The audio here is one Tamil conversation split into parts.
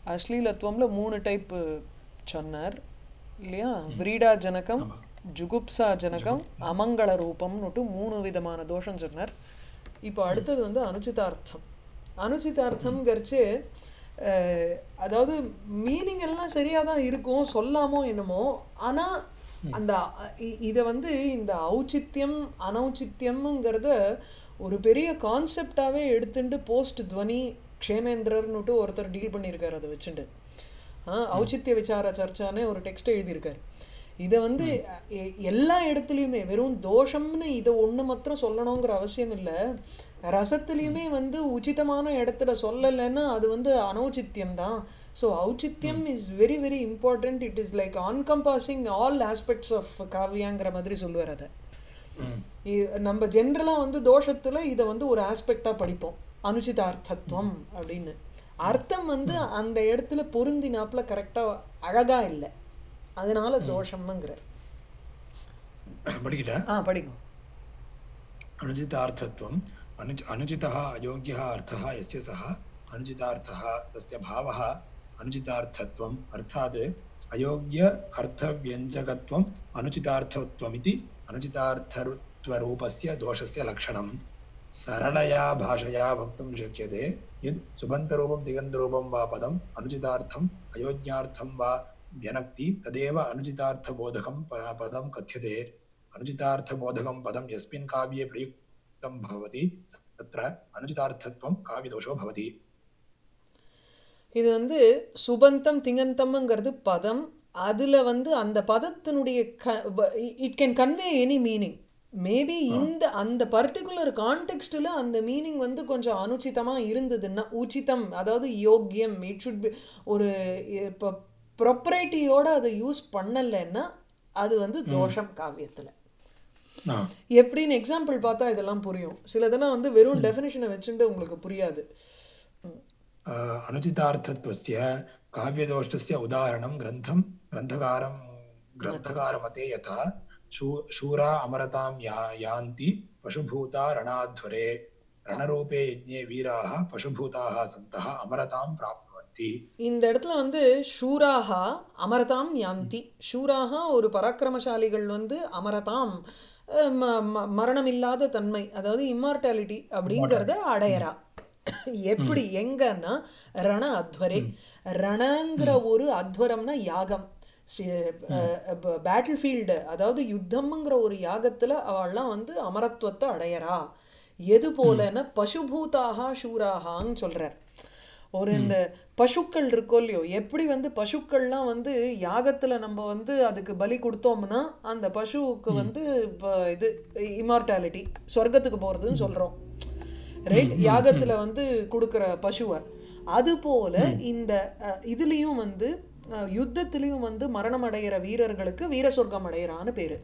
அஸ்லீலத்துவம்ல மூணு டைப் சொன்னார் இல்லையா விரீடா ஜனகம் ஆமா ஜுகுப்சா ஜனகம் அமங்கள ரூபம்னுட்டு மூணு விதமான தோஷம் சொன்னார் இப்போ அடுத்தது வந்து அனுச்சிதார்த்தம் அனுச்சிதார்த்தம்ங்கிறச்சு அஹ், அதாவது மீனிங் எல்லாம் சரியாக தான் இருக்கும் சொல்லாமோ என்னமோ ஆனால் அந்த இ- இதை வந்து இந்த ஔச்சித்யம் அனௌச்சித்யம்ங்கிறத ஒரு பெரிய கான்செப்டாகவே எடுத்துட்டு போஸ்ட் துவனி க்ஷேமேந்திரர்னுட்டு ஒருத்தர் டீல் பண்ணியிருக்காரு அதை வச்சுட்டு ஆ, ஔச்சித்ய விசார சர்ச்சானே ஒரு டெக்ஸ்ட் எழுதியிருக்காரு இதை வந்து எ- எல்லா இடத்துலையுமே வெறும் தோஷம்னு இதை ஒன்று மாத்திரம் சொல்லணுங்கிற அவசியம் இல்லை ரசத்துலேயுமே வந்து உச்சிதமான இடத்துல சொல்லலைன்னா அது வந்து அனௌச்சித்யம் தான் ஸோ ஔச்சித்யம் is very very important it is like encompassing all aspects of காவியாங்கிற மாதிரி சொல்லுவார் அதை ம் இ- நம்ம ஜென்ரலாக வந்து தோஷத்தில் இதை வந்து ஒரு ஆஸ்பெக்டாக படிப்போம் அனுச்சிதார்த்தத்துவம் அப்படின்னு அர்த்தம் வந்து அந்த இடத்துல பொருந்தினாப்புல கரெக்டாக அழகாக இல்லை அதனால தோஷம்ங்கிறார் படிக்கிட்டேன் ஆ படிங்க अनुचितार्थत्वम् अनुच अनुचितः अयोग्यः अर्थः यस्य सः अनुचितार्थः तस्य भावः अनुचितार्थत्वम् अर्थात् अयोग्य अर्थव्यञ्जकत्वम् अनुचितार्थत्वमिति अनुचितार्थत्वरूपस्य दोषस्य लक्षणं सरलया भाषया वक्तुं शक्यते यद् सुबन्तरूपं दिगन्तरूपं वा पदम् अनुचितार्थम् अयोग्यार्थं वा व्यनक्ति तदेव अनुचितार्थबोधकं प- पदं कथ्यते अनुचितार्थबोधकं पदं यस्मिन् काव्ये प्रयुक्तं भवति तत्र अनुचितार्थत्वं काव्यदोषो भवति இது வந்து சுபந்தம் திங்கந்தம்ங்கிறது பதம் அதில் வந்து அந்த பதத்தினுடைய க it can convey any meaning maybe இந்த அந்த பர்டிகுலர் கான்டெக்ஸ்டில் அந்த மீனிங் வந்து கொஞ்சம் அனுச்சிதமாக இருந்ததுன்னா உச்சிதம் அதாவது யோக்கியம் இட் ஷுட் பி ஒரு இப்போ ப்ரொப்ரைட்டியோட அதை யூஸ் பண்ணலைன்னா அது வந்து தோஷம் காவியத்தில் ஆ எப்படின்னு எக்ஸாம்பிள் பார்த்தா இதெல்லாம் புரியும் சிலதெல்லாம் வந்து வெறும் டெஃபினேஷனை வச்சுட்டு உங்களுக்கு புரியாது अ, अनुचितार्थत्वस्य काव्यदोषस्य उदाहरणं ग्रन्थं ग्रन्थकारं ग्रन्थकारमते यथा शू शूरा अमरतां या यान्ति पशुभूता रणाध्वरे रणरूपे यज्ञे वीराः पशुभूताः सन्तः अमरतां प्राप्नुवन्ति இந்த இடத்துல வந்து ஷூராகா அமரதாம் யாந்தி ஷூராகா ஒரு பராக்கிரமசாலிகள் வந்து அமரதாம் அஹ், ம- ம- மரணமில்லாத தன்மை அதாவது இம்மார்டாலிட்டி அப்படிங்கிறத அடையறா எப்படி எங்கன்னா ரண அத்வரே ரணங்கிற ஒரு அத்வரம்னா யாகம் பேட்டில் ஃபீல்டு அதாவது யுத்தம்ங்கிற ஒரு யாகத்தில் அவள்லாம் வந்து அமரத்துவத்தை அடையறா எது போலன்னா பசுபூதாக ஷூராகான்னு சொல்கிறார் ஒரு இந்த பசுக்கள் இருக்கோ இல்லையோ எப்படி வந்து பசுக்கள்லாம் வந்து யாகத்தில் நம்ம வந்து அதுக்கு பலி கொடுத்தோம்னா அந்த பசுவுக்கு வந்து இப்போ இது இமார்டாலிட்டி சொர்க்கத்துக்கு போகிறதுன்னு சொல்கிறோம் ரைட் யாகத்தில் வந்து கொடுக்குற பசுவை அதுபோல இந்த அஹ், இதுலேயும் வந்து அஹ், யுத்தத்திலையும் வந்து மரணம் அடைகிற வீரர்களுக்கு வீர சொர்க்கம் அடையிறான்னு பேர்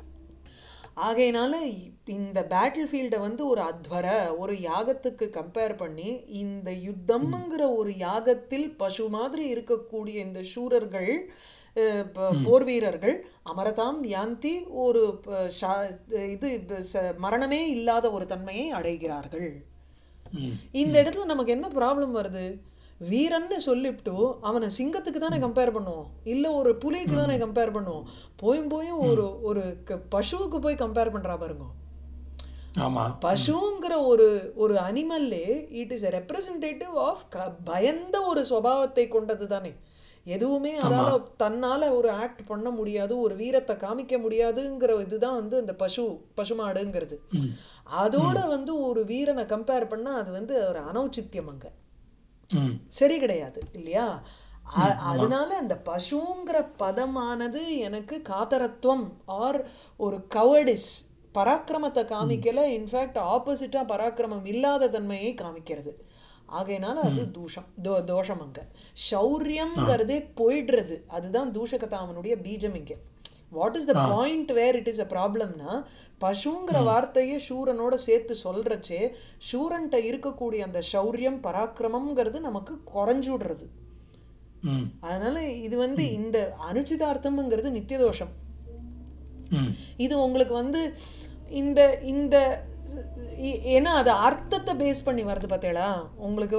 ஆகையினால இந்த பேட்டில் ஃபீல்டை வந்து ஒரு அத்வர ஒரு யாகத்துக்கு கம்பேர் பண்ணி இந்த யுத்தம்ங்கிற ஒரு யாகத்தில் பசு மாதிரி இருக்கக்கூடிய இந்த சூரர்கள் அஹ், ப- போர் வீரர்கள் அமரதாம் யாந்தி ஒரு ப- ஷா- இது ப- ச- மரணமே இல்லாத ஒரு தன்மையை அடைகிறார்கள் ம் இந்த இடத்துல நமக்கு என்ன ப்ராப்ளம் வருது வீரன்னு சொல்லிவிட்டு அவனை சிங்கத்துக்கு தானே கம்பேர் பண்ணுவோம் இல்லை ஒரு புலிக்கு தானே கம்பேர் பண்ணுவோம் போயும் போயும் ஒரு ஒரு க- பசுவுக்கு போய் கம்பேர் பண்ணுறா பாருங்க ஆமாம் பசுங்கிற ஒரு ஒரு அனிமல்லே it is a representative of க பயந்த ஒரு சுபாவத்தை கொண்டது தானே எதுவுமே அதால தன்னால ஒரு ஆக்ட் பண்ண முடியாது ஒரு வீரத்தை காமிக்க முடியாதுங்கிற இதுதான் வந்து அந்த பசு பசுமாடுங்கிறது அதோட வந்து ஒரு வீரனை கம்பேர் பண்ணா அது வந்து ஒரு அனௌச்சித்யம் அங்க ம் சரி கிடையாது இல்லையா அ- அதனால அந்த பசுங்கிற பதமானது எனக்கு காதரத்துவம் ஆர் ஒரு கவர்டிஸ் பராக்கிரமத்தை காமிக்கல இன்ஃபேக்ட் ஆப்போசிட்டா பராக்கிரமம் இல்லாத தன்மையை காமிக்கிறது ஆகையினால அது தூஷம் தோ தோஷம் அங்க சௌரியம்ங்கிறதே போயிடுறது அதுதான் தூஷகதாமனுடைய பீஜம் இங்க what is the point where it is a ப்ராப்ளம்னா பசுங்கிற வார்த்தையை சூரனோட சேர்த்து சொல்றச்சே சூரன்ட்ட இருக்கக்கூடிய அந்த சௌரியம் பராக்கிரமம்ங்கிறது நமக்கு குறைஞ்சுடுறது ம் அதனால இது வந்து இந்த அனுச்சிதார்த்தம்ங்கிறது நித்தியதோஷம் ம் இது உங்களுக்கு வந்து இந்த இந்த இ- ஏன்னா அது அர்த்தத்தை பேஸ் பண்ணி வருது பார்த்தீங்களா உங்களுக்கு வந்து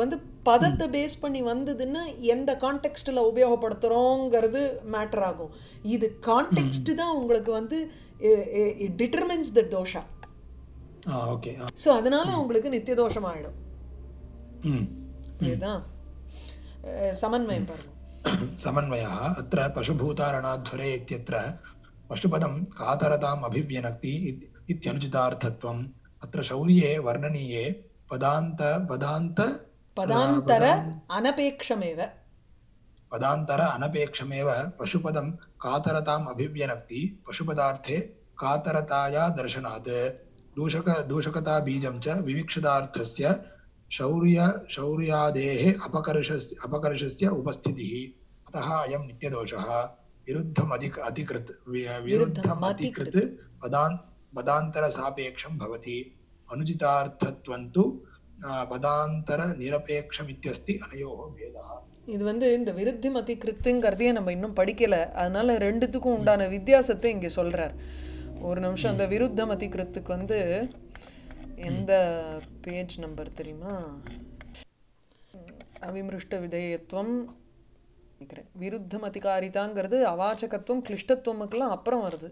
பதத்தை பேஸ் பண்ணி வந்ததுன்னா எந்த கான்டெக்ஸ்டில் உபயோகப்படுத்துகிறோங்கிறது மேட்டர் ஆகும் இது கான்டெக்ஸ்ட் தான் உங்களுக்கு வந்து டிட்டர்மின்ஸ் த தோஷா ஆ ஓகே ஆ ஸோ அதனால உங்களுக்கு நித்திய தோஷம் ஆயிடும் ம் இதுதான் அஹ், சமன்வயம் பாருங்க समन्वयः अत्र पशुभूतारणाध्वरे इत्यत्र पशुपदं कातरताम् अभिव्यनक्ति इत्- इत्यनुचितार्थत्वम् अत्र शौर्ये वर्णनीये पदान्त पदान्त பதாந்தர அனபேக்ஷமேவ पदान्तर अनपेक्षमेव पशुपदं कातरताम् अभिव्यनक्ति पशुपदार्थे कातरताया दर्शनात् दूषक दूषकताबीजं च विविक्षदार्थस्य शौर्य शौर्यादेः अपकर्षस्य अपकर्षस्य उपस्थितिः अतः अयं नित्यदोषः विरुद्धमधिक अधिकृत् वि- विरुद्धम् अधिकृत् पदान् पदान्तरसापेक्षं भवति अनुचितार्थत्वं तु आ, पदान्तरनिरपेक्षमित्यस्ति अनयोः भेदः இது வந்து இந்த விருத்தி மதி கிருத்துங்கிறதையே நம்ம இன்னும் படிக்கல அதனால ரெண்டுத்துக்கும் உண்டான வித்தியாசத்தை இங்கே சொல்றார் ஒரு நிமிஷம் அந்த விருத்த மதி கிருத்துக்கு வந்து எந்த பேஜ் நம்பர் தெரியுமா அவிமிருஷ்ட விதேயத்துவம் நினைக்கிறேன் விருத்த மதிகாரிதாங்கிறது அவாச்சகத்துவம் கிளிஷ்டத்துவமுக்கெல்லாம் அப்புறம் வருது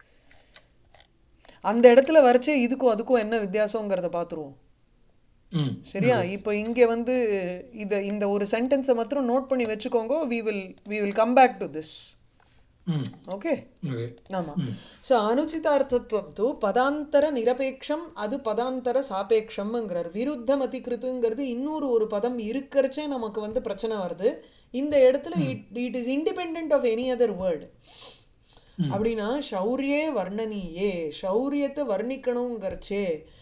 அந்த இடத்துல வரைச்சே இதுக்கும் அதுக்கும் என்ன வித்தியாசங்கிறத பார்த்துருவோம் ம் சரியா இப்போ இங்கே வந்து இதை இந்த ஒரு சென்டென்ஸை மாத்திரம் நோட் பண்ணி வச்சுக்கோங்க we will we will come back to this hmm okay okay ஆமாம் ஸோ அனுச்சிதார்த்தத்துவம் தூ பதாந்தர நிரபேக்ஷம் அது பதாந்தர சாபேக்ஷம்ங்கிறார் விருத்தம் அதிகிருத்துங்கிறது இன்னொரு ஒரு பதம் இருக்கிறச்சே நமக்கு வந்து பிரச்சனை வருது இந்த இடத்துல it it is independent of any other word அப்படின்னா ஷௌரியே வர்ணனியே ஷௌரியத்தை வர்ணிக்கணுங்கிறச்சே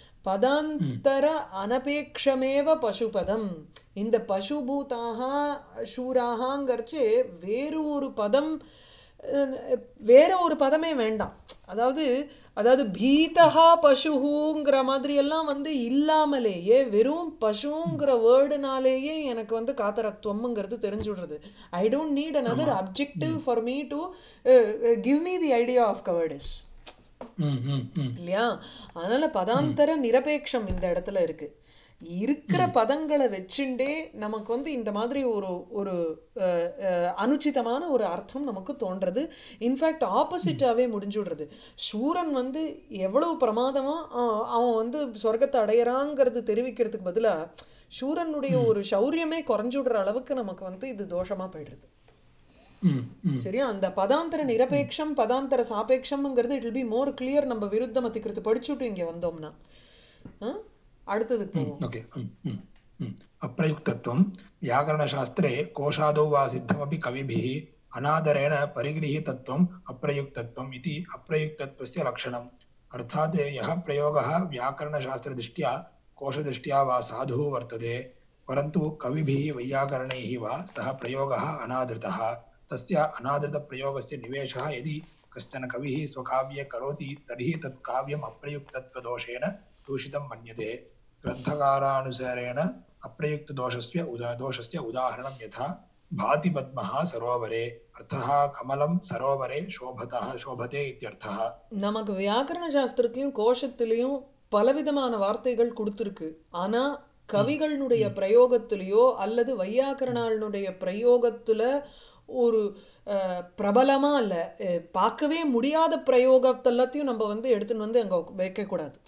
பதாந்தர அனபேக்ஷமேவ பசுபதம் இந்த பசுபூதாக சூராகங்கிறச்சே வேறு ஒரு பதம் அஹ், வேற ஒரு பதமே வேண்டாம் அதாவது அதாவது பீதஹா பசுஹூங்கிற மாதிரி எல்லாம் வந்து இல்லாமலேயே வெறும் பசுங்கிற வேர்டுனாலேயே எனக்கு வந்து காத்தரத்துவம்ங்கிறது தெரிஞ்சுடுறது I don't need another objective for me to give me the idea of கவர்டிஸ் ம் ம் ம் இல்லையா அதனால பதாந்தர நிரபேக்ஷம் இந்த இடத்துல இருக்கு இருக்கிற பதங்களை வச்சுண்டே நமக்கு வந்து இந்த மாதிரி ஒரு ஒரு அஹ், அஹ், அனுச்சிதமான ஒரு அர்த்தம் நமக்கு தோன்றது இன்ஃபேக்ட் ஆப்போசிட்டாவே முடிஞ்சுடுறது சூரன் வந்து எவ்வளவு பிரமாதமா அஹ், அவன் வந்து சொர்க்கத்தை அடையறாங்கிறது தெரிவிக்கிறதுக்கு பதிலா சூரனுடைய ஒரு சௌரியமே குறைஞ்சுடுற அளவுக்கு நமக்கு வந்து இது தோஷமா போயிடுறது ம் ம் சரியா அந்த பதாந்தர நிரபேக்ஷம் பதாந்தர சாபேக்ஷம்ங்கிறது it will be more clear நம்ம விருத்த மத்திக்கிறது படிச்சுட்டு இங்கே வந்தோம்னா ஆ? அடுத்ததுக்கு போவோம் ओके हम्म, हम्म, हम्म। अप्रयुक्तत्वं व्याकरणशास्त्रे कोशादौ वा सिद्धमपि कविभिः अनादरेण परिगृहीतत्वम् अप्रयुक्तत्वम् इति अप्रयुक्तत्वस्य लक्षणम् अर्थात् यः प्रयोगः व्याकरणशास्त्रदृष्ट्या कोशदृष्ट्या वा साधुः वर्तते परन्तु कविभिः वैयाकरणैः वा सः प्रयोगः अनादृतः तस्य अनादृतप्रयोगस्य निवेशः यदि कश्चन कविः स्वकाव्ये करोति तर्हि तत् काव्यम् अप्रयुक्तत्वदोषेण दूषितं मन्यते ग्रन्थकारानुसारेण अप्रयुक्तदोषस्य उदा दोषस्य उदाहरणं यथा भाति पद्मः सरोवरे अर्थः कमलं सरोवरे शोभतः शोभते इत्यर्थः நமக்கு வியாக்கரண சாஸ்திரத்திலையும் கோஷத்திலையும் பலவிதமான வார்த்தைகள் கொடுத்துருக்கு ஆனா கவிகளுடைய பிரயோகத்திலேயோ அல்லது வையாக்கரணாளுடைய பிரயோகத்துல ஒரு அஹ், பிரபலமா இல்ல அஹ், பார்க்கவே முடியாத பிரயோகத்தை எல்லாத்தையும் நம்ம வந்து எடுத்துன்னு வந்து அங்க வைக்கக்கூடாது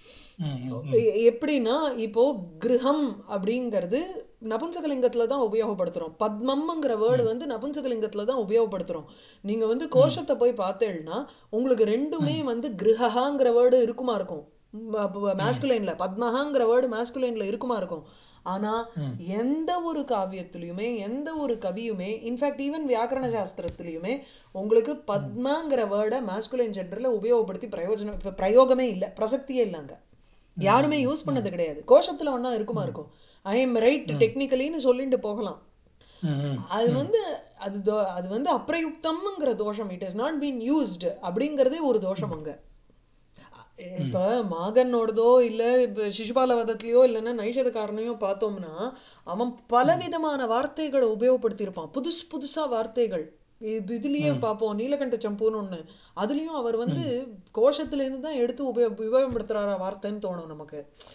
எ- எப்படின்னா இப்போ கிரகம் அப்படிங்கிறது நபும்சகலிங்கத்துல தான் உபயோகப்படுத்துறோம் பத்மம்ங்கிற வேர்டு வந்து நபும்சகலிங்கத்துல தான் உபயோகப்படுத்துறோம் நீங்க வந்து கோஷத்தை போய் பார்த்தேன்னா உங்களுக்கு ரெண்டுமே வந்து கிரகாங்கிற வேர்டு இருக்குமா இருக்கும் மேஸ்குலைன்ல பத்மஹாங்கிற வேர்டு மேஸ்குலைன்ல இருக்குமா இருக்கும் ஆனா எந்த ஒரு காவியத்திலையுமே எந்த ஒரு கவியுமே இன்ஃபேக்ட் ஈவன் வியாக்கரண சாஸ்திரத்திலையுமே உங்களுக்கு பத்மாங்கிற வேர்டை மேஸ்குலைன் ஜெண்டர்ல உபயோகப்படுத்தி பிரயோஜனம் இப்ப பிரயோகமே இல்லை பிரசக்தியே இல்லைங்க யாருமே யூஸ் பண்ணது கிடையாது கோஷத்துல ஒன்றா இருக்குமா இருக்கும் ஐ எம் ரைட் டெக்னிக்கலின்னு சொல்லிட்டு போகலாம் அது வந்து அது தோ- அது வந்து அப்பிரயுக்தம்ங்கிற தோஷம் it is not been used அப்படிங்கிறதே ஒரு தோஷம் அங்க இப்போ மாகனோடதோ இல்லை இப்போ சிசுபால வதத்துலையோ இல்லைன்னா நைஷதக்காரனையோ பார்த்தோம்னா அவன் பலவிதமான வார்த்தைகளை உபயோகப்படுத்தியிருப்பான் புதுசு புதுசா வார்த்தைகள் இது இதுலயே பார்ப்போம் நீலகண்ட சம்புன்னு ஒண்ணு அதுலயும் அவர் வந்து கோஷத்திலேருந்து தான் எடுத்து உபயோ உபயோகப்படுத்துறாரா வார்த்தைன்னு தோணும் நமக்கு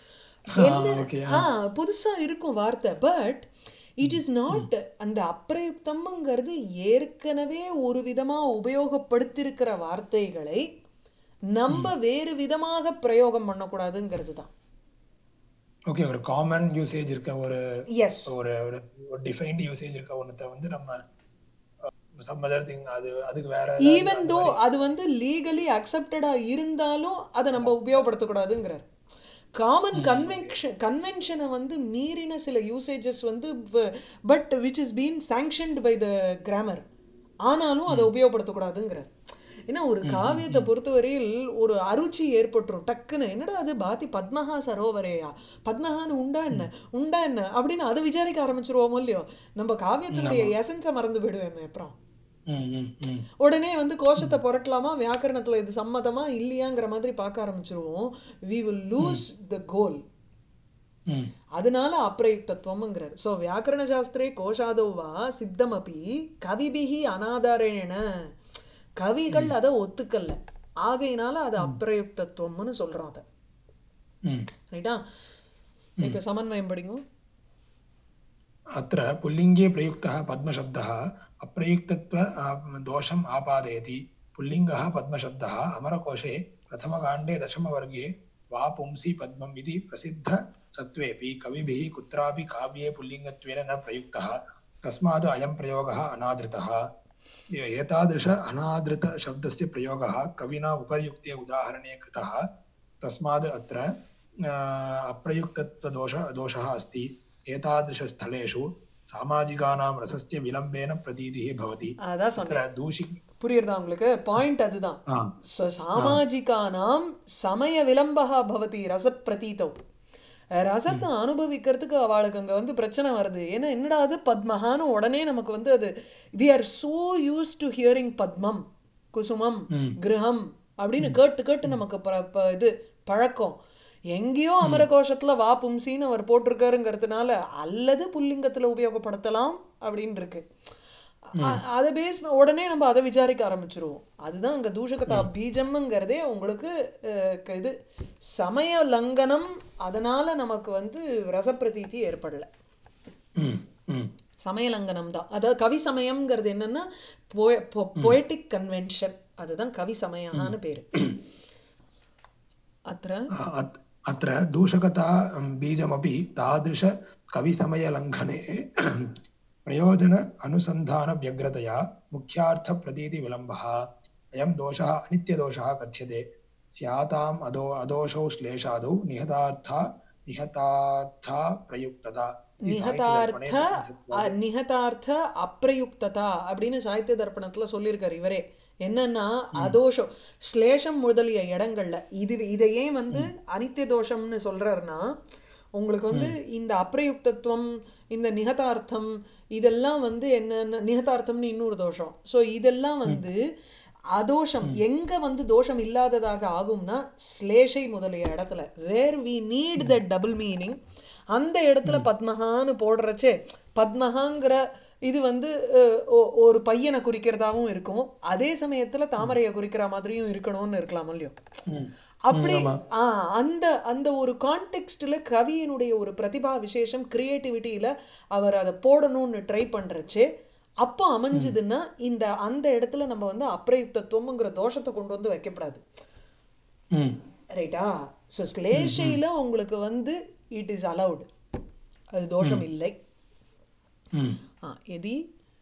என்ன ஓகே ஆ புதுசா இருக்கும் வார்த்தை பட் இட் இஸ் நாட் அந்த அப்பிரயுக்தம்ங்கிறது ஏற்கனவே ஒரு விதமா உபயோகப்படுத்தியிருக்கிற வார்த்தைகளை நம்ம வேறு விதமாக பிரயோகம் பண்ணக்கூடாதுங்கிறது தான் ஓகே ஒரு காமன் யூசேஜ் இருக்க ஒரு எஸ் ஒரு ஒரு டிஃபைன்டு யூசேஜ் இருக்க ஒன்றத்தை வந்து நம்ம சம் அதர் திங் அது அதுக்கு வேற ஏதாவது ஈவன் அந்த தோ மாதிரி அது வந்து லீகலி அக்செப்டடா இருந்தாலும் அதை நம்ம உபயோகப்படுத்தக்கூடாதுங்கிறார் காமன் கன்வென்ஷன் கன்வென்ஷனை வந்து மீறின சில யூசேஜஸ் வந்து but which is been sanctioned by the grammar ஆனாலும் அதை உபயோகப்படுத்தக்கூடாதுங்கிறார் ஏன்னா ஒரு காவியத்தை பொறுத்தவரையில் ஒரு அருச்சி ஏற்பட்டுரும் டக்குன்னு என்னடா அது பாத்தி பத்மஹா சரோவரேயா பத்மஹான்னு உண்டா என்ன உண்டா என்ன அப்படின்னு அதை விசாரிக்க ஆரம்பிச்சிருவோமோ இல்லையோ நம்ம காவியத்தினுடைய எசன்ஸை மறந்து போயிடுவேமே அப்புறம் ம் ம் ம் உடனே வந்து கோஷத்தை புரட்டலாமா வியாக்கரணத்துல இது சம்மதமா இல்லையாங்கிற மாதிரி பார்க்க ஆரம்பிச்சிருவோம் we will lose the goal hmm அதனால அப்பிரயுக்தத்துவம்ங்கிறார் ஸோ வியாக்கரண சாஸ்திரே கோஷாதோ வா சித்தமபி கவிபிகி அனாதாரேன கவிகள் அதை ஒத்துக்கல்ல ஆகையினால அது அப்பிரயுக்தத்துவம்னு சொல்றோம் அதை ம் ரைட்டா இப்போ சமன்வயம் படிங்க अत्र पुल्लिङ्गे प्रयुक्तः पद्मशब्दः अप्रयुक्तत्व आ- दोषम् आपादयति पुल्लिङ्गः पद्मशब्दः अमरकोशे प्रथमकाण्डे दशमवर्गे वा पुंसि पद्मम् इति प्रसिद्धसत्त्वेऽपि कविभिः कुत्रापि काव्ये पुल्लिङ्गत्वेन न प्रयुक्तः तस्मात् अयं प्रयोगः अनादृतः एतादृश अनादृतशब्दस्य प्रयोगः कविना उपर्युक्ते उदाहरणे कृतः तस्मात् अत्र आ, अप्रयुक्तत्वदोष दोषः अस्ति एतादृशस्थलेषु सामाजिकानां रसस्य विलम्बेन प्रतीतिः भवति அதான் சொன்னேன் अत्र दूषि புரியுறதா உங்களுக்கு பாயிண்ட் அதுதான் आ, ச சாமாஜிகானாம் சமய விளம்பகா பவதி ரசப்பிரதீதௌ ரசத்தை அனுபவிக்கிறதுக்கு அவளுக்கு அங்கே வந்து பிரச்சனை வருது ஏன்னா என்னடா அது பத்மஹான்னு உடனே நமக்கு வந்து அது we are so used to hearing பத்மம் குசுமம் கிரகம் அப்படின்னு கேட்டு கேட்டு நமக்கு ப- ப- இது பழக்கம் எங்கேயோ அமரகோஷத்துல வா பும்சின்னு அவர் போட்டிருக்காருங்கிறதுனால அல்லது புல்லிங்கத்துல உபயோகப்படுத்தலாம் அப்படின்னு இருக்கு அ- அதை பேஸ் உடனே நம்ம அதை விசாரிக்க ஆரம்பிச்சிருவோம் அதுதான் அங்கே தூஷகதா பீஜம்ங்கிறதே உங்களுக்கு அஹ், க- இது சமய லங்கனம் அதனால நமக்கு வந்து ரசப்பிரதீதி ஏற்படல ம், ம், சமயலங்கனம் தான் அதாவது கவி சமயம்ங்கிறது என்னன்னா பொயட்டிக் கன்வென்ஷன் அதுதான் கவி சமயம்னு பேரு அത്ര अत्- अत्र दूषकता बीजमपि तादृशकविसमयलङ्घने प्रयोजन अनुसन्धानव्यग्रतया मुख्यार्थप्रतीतिविलम्बः अयं दोषः अनित्यदोषः कथ्यते स्याताम् अदो अदोषौ श्लेषादौ निहतार्था निहतार्था प्रयुक्तता इति साहित्यदर्पणे நிகதார்த்த प्रसिद्धत्वात् அ- நிகதார்த்த அப்பிரயுக்ததா அப்படின்னு சாகித்ய தர்ப்பணத்துல சொல்லியிருக்காரு இவரே என்னன்னா அதோஷம் ஸ்லேஷம் முதலிய இடங்கள்ல இது இதை ஏன் வந்து அனித்திய தோஷம்னு சொல்றாருன்னா உங்களுக்கு வந்து இந்த அப்பிரயுக்தத்துவம் இந்த நிகதார்த்தம் இதெல்லாம் வந்து என்னென்ன நிகதார்த்தம்னு இன்னொரு தோஷம் ஸோ இதெல்லாம் வந்து அதோஷம் எங்க வந்து தோஷம் இல்லாததாக ஆகும்னா ஸ்லேஷை முதலிய இடத்துல where we need the double meaning அந்த இடத்துல பத்மஹான்னு போடுறச்சே பத்மஹாங்கிற இது வந்து அஹ், ஒ- ஒரு பையனை குறிக்கிறதாவும் இருக்கும் அதே சமயத்துல தாமரையை குறிக்கிற மாதிரியும் இருக்கணும்னு இருக்கலாம் இல்லையோ ம். அப்படி ஆ அந்த அந்த ஒரு கான்டெக்ஸ்டில் கவியினுடைய ஒரு பிரதிபா விசேஷம் கிரியேட்டிவிட்டியில் அவர் அதை போடணும்னு ட்ரை பண்ணுறச்சே அப்போ அமைஞ்சதுன்னா இந்த அந்த இடத்துல நம்ம வந்து அப்பிரயுக்தத்துவம்ங்கிற தோஷத்தை கொண்டு வந்து வைக்கப்படாது ம். ரைட்டா ஸோ ஸ்லேஷையில் உங்களுக்கு வந்து இட் இஸ் அலவுட் அது தோஷம் இல்லை ம். ஆ எதி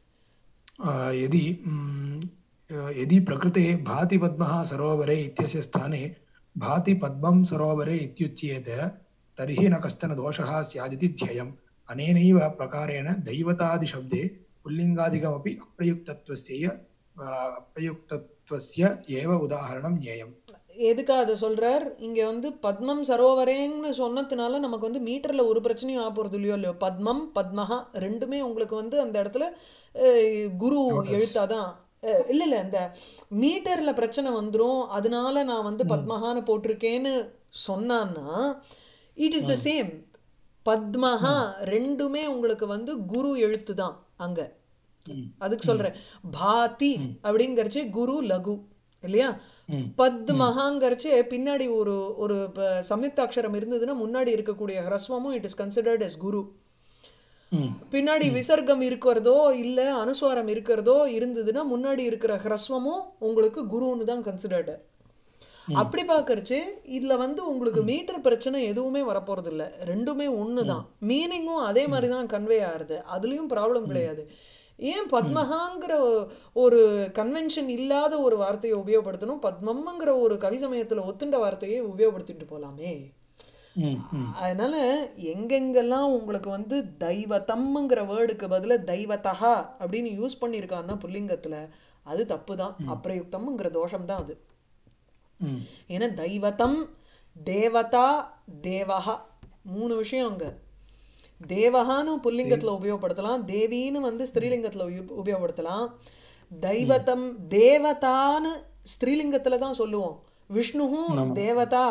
अ, यदि म्, अ, यदि प्रकृते भाति पद्मः सरोवरे इत्यस्य स्थाने भाति पद्मं सरोवरे इत्युच्येत तर्हि न कश्चन दोषः स्यादिति ध्येयम् अनेनैव प्रकारेण दैवतादिशब्दे पुल्लिङ्गादिकमपि अप्रयुक्तत्वस्य अ, अप्रयुक्तत्वस्य एव उदाहरणं ज्ञेयम् எதுக்கு அதை சொல்றார் இங்க வந்து பத்மம் சரோவரேன்னு சொன்னதுனால நமக்கு வந்து மீட்டர்ல ஒரு பிரச்சனையும் ஆக போறது இல்லையோ இல்லையோ பத்மம் பத்மஹா ரெண்டுமே உங்களுக்கு வந்து அந்த இடத்துல அஹ், குரு எழுத்தாதான் அஹ், இல்ல இல்ல இந்த மீட்டர்ல பிரச்சனை வந்துரும் அதனால நான் வந்து பத்மஹான்னு போட்டிருக்கேன்னு சொன்னான்னா இட் இஸ் த சேம் பத்மஹா ரெண்டுமே உங்களுக்கு வந்து குரு எழுத்து தான் அங்க அதுக்கு சொல்றேன் பாதி அப்படிங்கறச்சே குரு லகு இல்லையா ம் பத்மஹாங்கிறச்சு பின்னாடி ஒரு ஒரு ப- சம்யுக்தாட்சரம் இருந்ததுன்னா முன்னாடி இருக்கக்கூடிய ஹ்ரஸ்வமும் இட் இஸ் கன்சிடர்ட் as குரு ம் பின்னாடி விசர்க்கம் இருக்கிறதோ இல்லை அனுஸ்வாரம் இருக்கிறதோ இருந்ததுன்னா முன்னாடி இருக்கிற ஹ்ரஸ்வமும் உங்களுக்கு குருன்னு தான் கன்சிடர்டு அப்படி பார்க்கறச்சு இதுல வந்து உங்களுக்கு மீட்டர் பிரச்சனை எதுவுமே வரப்போறது இல்ல ரெண்டுமே ஒன்று தான் மீனிங்கும் அதே மாதிரி தான் கன்வே ஆகுது அதுலயும் ப்ராப்ளம் கிடையாது ஏன் பத்மஹாங்கிற ஒரு கன்வென்ஷன் இல்லாத ஒரு வார்த்தையை உபயோகப்படுத்தணும் பத்மம்ங்கிற ஒரு கவி சமயத்துல ஒத்துண்ட வார்த்தையை உபயோகப்படுத்திட்டு போலாமே ம் ம் அதனால எங்கெங்கெல்லாம் உங்களுக்கு வந்து தெய்வத்தம்ங்கிற வேர்டுக்கு பதிலா தெய்வத்தகா அப்படின்னு யூஸ் பண்ணியிருக்கான்னா புல்லிங்கத்துல அது தப்பு தான் அப்பிரயுக்தம்ங்கிற தோஷம் தான் அது ம் ஏன்னா தெய்வத்தம் தேவதா தேவஹா மூணு விஷயம் அங்க தேவஹான்னு புல்லிங்கத்துல உபயோகப்படுத்தலாம் தேவின்னு வந்து ஸ்திரீலிங்கத்துல உபயோ- உபயோகப்படுத்தலாம் தெய்வத்தம் தேவதான்னு ஸ்திரீலிங்கத்துல தான் சொல்லுவோம் விஷ்ணுவும் தேவதா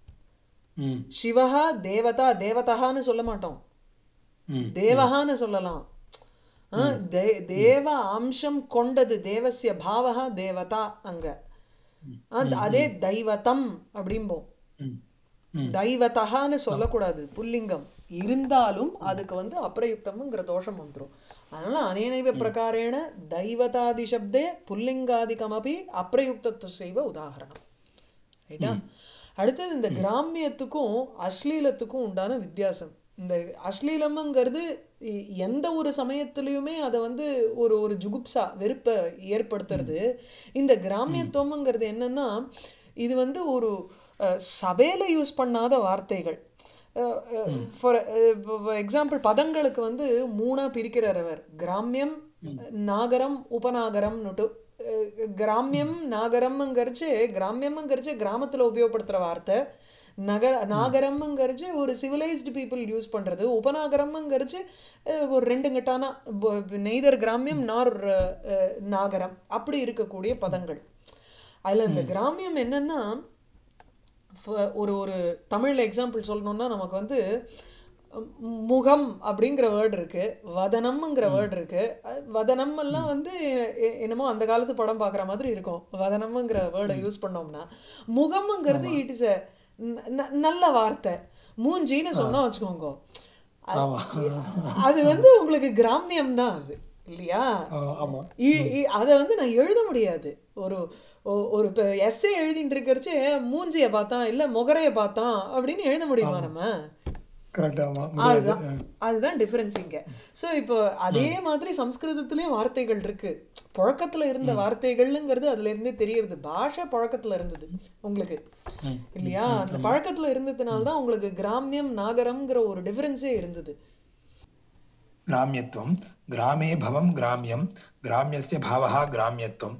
ம் சிவஹா தேவதா தேவதகான்னு சொல்ல மாட்டோம் ம் தேவஹான்னு சொல்லலாம் ஆ, தே- தேவ அம்சம் கொண்டது தேவசிய பாவகா தேவதா அங்க அந்த அதே தெய்வத்தம் அப்படிம்போம் ம் ம் தெய்வத்தகான்னு சொல்லக்கூடாது புல்லிங்கம் இருந்தாலும் அதுக்கு வந்து அப்பிரயுக்தம்ங்கிற தோஷம் வந்துரும் அதனால அனேனைவ பிரகாரேண தெய்வதாதி சப்தே புல்லிங்காதிகமபி அப்பிரயுக்தத்து செய்வ உதாகரணம் ரைட்டா அடுத்தது இந்த கிராமியத்துக்கும் அஸ்லீலத்துக்கும் உண்டான வித்தியாசம் இந்த அஸ்லீலம்ங்கிறது இ- எந்த ஒரு சமயத்திலையுமே அதை வந்து ஒரு ஒரு ஜுகுப்சா வெறுப்பை ஏற்படுத்துறது இந்த கிராமியத்துவம்ங்கிறது என்னன்னா இது வந்து ஒரு அஹ், சபையில யூஸ் பண்ணாத வார்த்தைகள் ஃபார் எக்ஸாம்பிள் பதங்களுக்கு வந்து மூணா பிரிக்கிறார் அவர் கிராமியம் நாகரம் உபநாகரம்னுட்டு அஹ், கிராமியம் நாகரம்ங்கிறச்சு கிராமியம்ங்கிறச்சு கிராமத்துல உபயோகப்படுத்துற வார்த்தை நகர நாகரம்ங்கிறச்சு ஒரு சிவிலைஸ்டு பீப்புள் யூஸ் பண்றது உபநாகரம்ங்கிறச்சு அஹ், ஒரு ரெண்டு கட்டான நெய்தர் கிராமியம் நார் அஹ், நாகரம் அப்படி இருக்கக்கூடிய பதங்கள் அதுல இந்த கிராமியம் என்னன்னா ஃப- ஒரு ஒரு தமிழ் எக்ஸாம்பிள் சொல்லணும்னா நமக்கு வந்து ம், முகம் அப்படிங்கிற வேர்டு இருக்கு வதனம்ங்கிற வேர்டு இருக்கு அது வதனம் எல்லாம் வந்து எ- என்னமோ அந்த காலத்து படம் பார்க்குற மாதிரி இருக்கும் வதனம்ங்கிற வேர்டை யூஸ் பண்ணோம்னா முகம்ங்கிறது இட் இஸ் நல்ல வார்த்தை மூஞ்சின்னு சொன்னா வச்சுக்கோங்க அது- ஆமா அது வந்து உங்களுக்கு கிராமியம் தான் அது இல்லையா ஆ, ஆமா அதை வந்து நான் எழுத முடியாது ஒரு ஒ- ஒரு இப்போ எஸ்ஏ எழுதிட்டு இருக்கிறச்சு மூஞ்சிய பார்த்தான் இல்லை முகரைய பார்த்தான் அப்படின்னு எழுத முடியுமா நம்ம கரெக்ட் ஆமா முடியாது அதுதான் அதுதான் டிஃபரன்ஸ் இங்க ஸோ இப்போ அதே மாதிரி சம்ஸ்கிருதத்திலயும் வார்த்தைகள் இருக்கு புழக்கத்துல இருந்த வார்த்தைகள்ங்கிறது அதுல இருந்தே தெரியறது பாஷை புழக்கத்துல இருந்தது உங்களுக்கு ம். இல்லையா அந்த பழக்கத்துல இருந்ததுனால தான் உங்களுக்கு கிராமியம் நாகரம்ங்கிற ஒரு டிஃபரன்ஸே இருந்தது ग्राम्यत्वं ग्रामे भवं ग्राम्यं ग्राम्यस्य भावः ग्राम्यत्वम्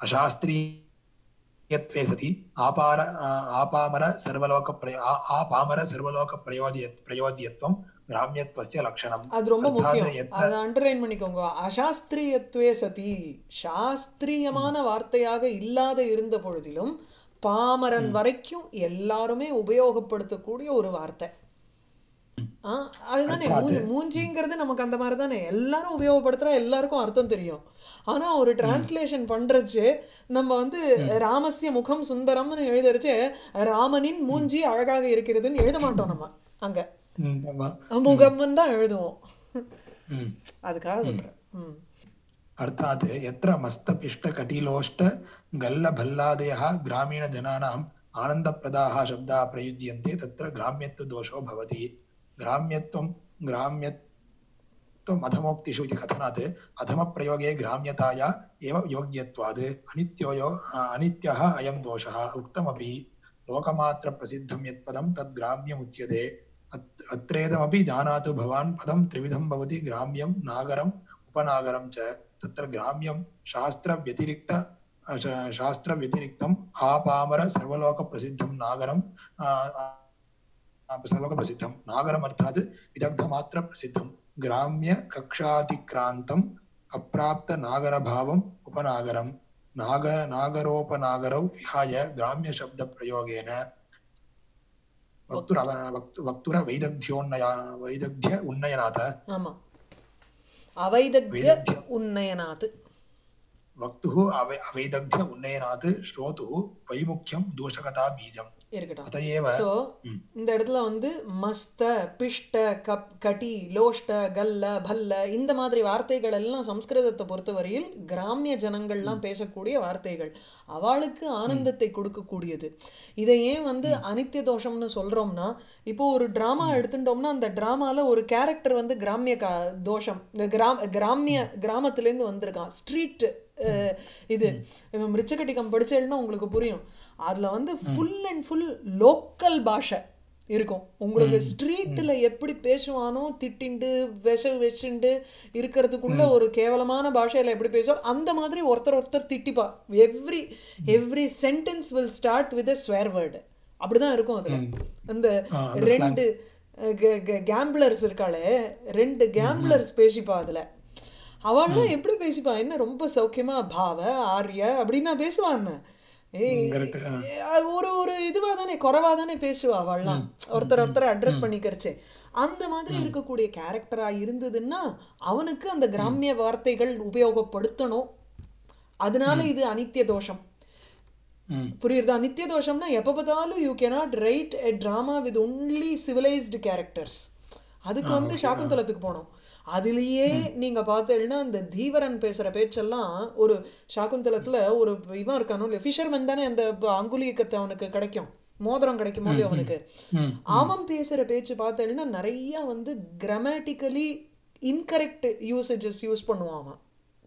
अशास्त्रीयत्वे सति आपार आ- आपामर सर्वलोकप्रय आ- आपामर सर्वलोकप्रयोज्य प्रयोज्यत्वं ग्राम्यत्वस्य लक्षणम् அது ரொம்ப अर्थात् முக்கியம் यत्र அதை அண்டர்லைன் பண்ணிக்கோங்க அசாஸ்திரியத்துவே சதி சாஸ்திரியமான வார்த்தையாக இல்லாத இருந்த பொழுதிலும் பாமரன் வரைக்கும் எல்லாருமே உபயோகப்படுத்தக்கூடிய ஒரு வார்த்தை ஆ, அதுதானே மூ- மூஞ்சிங்கிறது நமக்கு அந்த மாதிரி தானே எல்லாரும் உபயோகப்படுத்துறா எல்லாருக்கும் அர்த்தம் தெரியும் ஆனா ஒரு டிரான்ஸ்லேஷன் பண்றச்சு நம்ம வந்து ராமஸ்ய முகம் சுந்தரம்னு எழுதுறச்சு ராமனின் மூஞ்சி அழகாக இருக்கிறதுன்னு எழுத மாட்டோம் நம்ம அங்க ம், ஆமா. முகம்னு தான் எழுதுவோம் ம். அதுக்காக சொல்றேன் ம் अर्थात् यत्र मस्तपिष्टकटिलोष्ट गल्लभल्लादयः ग्रामीणजनानाम् आनन्दप्रदाः शब्दाः प्रयुज्यन्ते तत्र ग्राम्यत्वदोषो भवति ग्राम्यत्वं ग्राम्यत्वम् अधमोक्तिषु इति कथनात् अधमप्रयोगे ग्राम्यताया एव योग्यत्वात् अनित्योयो अनित्यः अयं दोषः उक्तमपि लोकमात्रप्रसिद्धं यत्पदं तद् ग्राम्यमुच्यते अत्- अत्रेदमपि जानातु भवान् पदं त्रिविधं भवति ग्राम्यं नागरम् उपनागरं च तत्र ग्राम्यं शास्त्रव्यतिरिक्त श- शास्त्रव्यतिरिक्तम् आपामर सर्वलोकप्रसिद्धं नागरं आ, आ, सर्वलोकप्रसिद्धं नागरम् अर्थात् विदग्धमात्रप्रसिद्धं ग्राम्यकक्षातिक्रान्तम् अप्राप्तनागरभावम् उपनागरं नाग नागरोपनागरौ विहाय ग्राम्यशब्दप्रयोगेन वक्तुर वक्तु वक्तुरवैदग्ध्योन्नया वैदग्ध्य उन्नयनात् ஆமா அவைதக்ய வைதக்ய உன்னயனாத்து वक्तुः अवै अवैदग्ध्य उन्नयनात् श्रोतुः वैमुख्यं दोषकथा बीजम् இருக்கட்டும் अत एव ஸோ ம், இந்த இடத்துல வந்து மஸ்த பிஷ்ட கப் கட்டி லோஷ்ட கல்ல பல்ல இந்த மாதிரி வார்த்தைகள் எல்லாம் சம்ஸ்கிருதத்தை பொறுத்தவரையில் கிராமிய ஜனங்கள்லாம் பேசக்கூடிய வார்த்தைகள் அவளுக்கு ஆனந்தத்தை கொடுக்கக்கூடியது இதை ஏன் வந்து அனித்திய தோஷம்னு சொல்றோம்னா இப்போ ஒரு டிராமா எடுத்துட்டோம்னா அந்த டிராமால ஒரு கேரக்டர் வந்து கிராமிய கா தோஷம் இந்த கிராம் கிராமிய கிராமத்துலேருந்து வந்திருக்கான் ஸ்ட்ரீட் இது இவன் மிருச்சகட்டிகம் படிச்சேன்னா உங்களுக்கு புரியும் அதுல வந்து ஃபுல் அண்ட் ஃபுல் லோக்கல் பாஷை இருக்கும் உங்களுக்கு ஸ்ட்ரீட்டில் எப்படி பேசுவானோ திட்டிண்டு விஷ வச்சுண்டு இருக்கிறதுக்குள்ள ஒரு கேவலமான பாஷையில் எப்படி பேசுவார் அந்த மாதிரி ஒருத்தர் ஒருத்தர் திட்டிப்பா every every sentence will start with a swear word அப்படிதான் இருக்கும் அதுல அந்த ஆ, அந்த ரெண்டு கேம்பிளர்ஸ் இருக்காளே ரெண்டு கேம்பிளர்ஸ் பேசிப்பா அதுல அவள்லாம் எப்படி பேசிப்பா என்ன ரொம்ப சௌக்கியமா பாவ ஆர்ய அப்படின்னா பேசுவான்னு ஏய், correct. ஆ. அது ஒரு ஒரு இதுவா தானே குறைவா தானே பேசுவா அவள்லாம் ஒருத்தர் ஒருத்தர் அட்ரஸ் பண்ணிக்கிறச்சே அந்த மாதிரி இருக்கக்கூடிய கேரக்டரா இருந்ததுன்னா அவனுக்கு அந்த கிராமிய வார்த்தைகள் உபயோகப்படுத்தணும் அதனால இது அனித்திய தோஷம் ம், புரியுறதா நித்திய தோஷம்னா எப்போ பார்த்தாலும் you cannot write a drama with only civilised characters அதுக்கு வந்து சாக்குந்தலத்துக்கு போனோம் அதுலேயே நீங்கள் பார்த்தீங்கன்னா இந்த தீவரன் பேசுகிற பேச்செல்லாம் ஒரு சாக்குந்தலத்தில் ஒரு இவன் இருக்கானோ இல்லையோ ஃபிஷர்மேன் தானே அந்த ப- அங்குலியக்கத்தை அவனுக்கு கிடைக்கும் மோதிரம் கிடைக்குமோ இல்லையோ அவனுக்கு ம், அவன் பேசுகிற பேச்சு பார்த்தேன்னா நிறைய வந்து கிராமட்டிக்கலி இன்கரெக்ட் யூசேஜஸ் யூஸ் பண்ணுவான் அவன்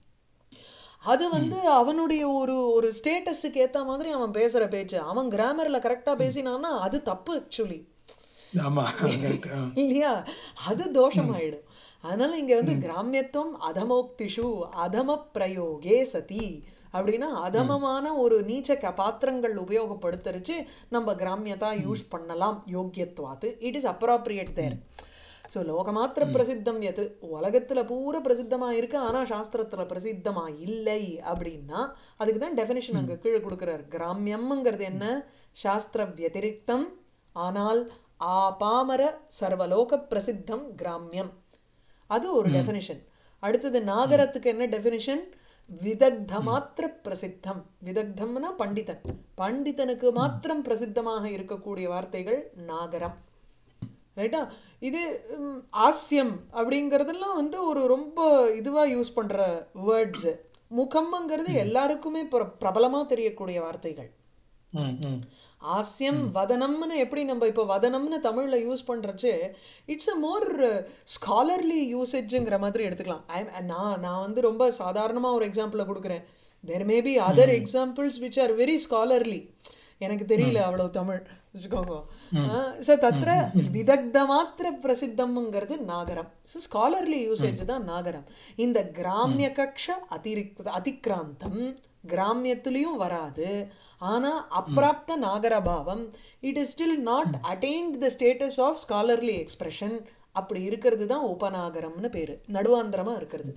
அது வந்து அவனுடைய ஒரு ஒரு ஸ்டேட்டஸுக்கு ஏற்ற மாதிரி அவன் பேசுகிற பேச்சு அவன் கிராமரில் கரெக்டாக பேசினான்னா அது தப்பு ஆக்சுவலி ஆமா correct. ஆ. இல்லையா அது தோஷமாயிடும் அதனால இங்க வந்து கிராமியத்துவம் அதமோக்திஷு அதம பிரயோகே சதி அப்படின்னா அதமமான ஒரு நீச்ச க பாத்திரங்கள் உபயோகப்படுத்துறச்சு நம்ம கிராமியதா யூஸ் பண்ணலாம் யோக்கியத்வாத்து it is appropriate there so லோகமாத்திர பிரசித்தம் எது உலகத்துல பூரா பிரசித்தமா இருக்கு ஆனா சாஸ்திரத்துல பிரசித்தமா இல்லை அப்படின்னா அதுக்கு தான் டெஃபினிஷன் அங்க கீழே கொடுக்குறாரு கிராமியம்ங்கிறது என்ன சாஸ்திர வியதிரிக்தம் ஆனால் ஆபாமர சர்வலோக பிரசித்தம் கிராமியம் அது ஒரு டெஃபினிஷன் அடுத்தது நாகரத்துக்கு என்ன டெஃபினிஷன் விதக்த மாத்திர பிரசித்தம் விதக்தம்னா பண்டிதன் பண்டிதனுக்கு மாத்திரம் பிரசித்தமாக இருக்கக்கூடிய வார்த்தைகள் நாகரம் ரைட்டா இது ம், ஆஸ்யம் அப்படிங்கிறதெல்லாம் வந்து ஒரு ரொம்ப இதுவா யூஸ் பண்ற வேர்ட்ஸ் முகம்ங்கிறது எல்லாருக்குமே பிர- பிரபலமா தெரியக்கூடிய வார்த்தைகள் ம், ம். ஆஸ்யம் வதனம்னு எப்படி நம்ம இப்போ வதனம்னு தமிழ்ல யூஸ் பண்றச்சு இட்ஸ் அ மோர் ஸ்காலர்லி யூசேஜுங்கிற மாதிரி எடுத்துக்கலாம் ஐ நான் நான் வந்து ரொம்ப சாதாரணமா ஒரு எக்ஸாம்பிளை கொடுக்குறேன் there may be other examples which are very scholarly எனக்கு தெரியல அவ்வளவு தமிழ் வச்சுக்கோங்க ஸோ தத்திர விதக்த மாத்திர பிரசித்தம்ங்கிறது நாகரம் ஸோ ஸ்காலர்லி யூசேஜ் தான் நாகரம் இந்த கிராமிய கக்ஷ அதிரிக் அதிக்ராந்தம் கிராமியத்துலேயும் வராது ஆனால் அப்பிராப்த நாகரபாவம் it is still not attained the status of scholarly expression அப்படி இருக்கிறது தான் உபநாகரம்னு பேர் நடுவாந்திரமாக இருக்கிறது